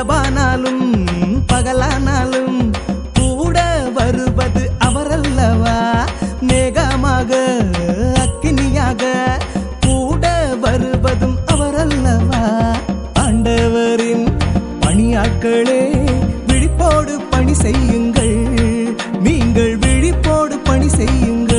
இரவானாலும் பகலானாலும் கூட வருவது அவரல்லவா மேகமாக அக்கினியாக கூட வருவதும் அவரல்லவா ஆண்டவரின் பணியாட்களே விழிப்போடு பணி செய்யுங்கள் நீங்கள் விழிப்போடு பணி செய்யுங்கள்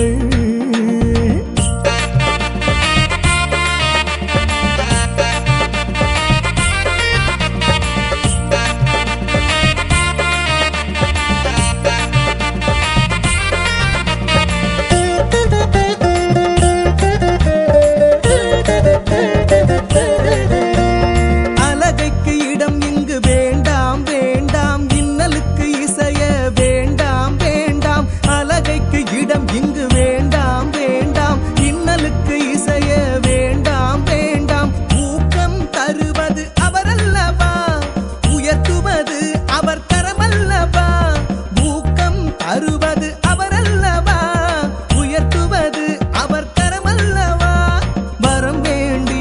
அலகைக்கு இடம் இங்கு வேண்டாம் வேண்டாம் இன்னலுக்கு இசைய வேண்டாம் வேண்டாம் அலகைக்கு இடம் இங்கு வேண்டாம் வேண்டாம் இன்னலுக்கு இசைய வேண்டாம் வேண்டாம் ஊக்கம் தருவது அவரல்லவா உயர்த்துவது அவர் கரமல்லவா ஊக்கம் தருவது அவரல்லவா உயர்த்துவது அவர் கரமல்லவா வரம் வேண்டி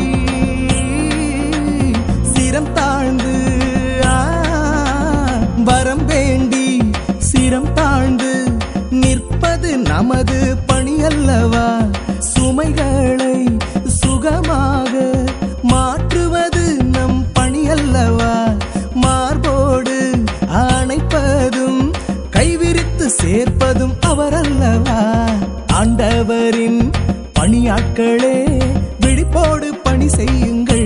சிரம் தாழ்ந்து ஆ, வரம் வேண்டி சிரம் தாழ்ந்து நிற்பது நமது பணி அல்லவா சுமைகளை சுகமாக மாற்றுவது நம் பணி அல்லவா மார்போடு அணைப்பதும் கைவிரித்து சேர்ப்பதும் அவரல்லவா ஆண்டவரின் பணியாட்களே விழிப்போடு பணி செய்யுங்கள்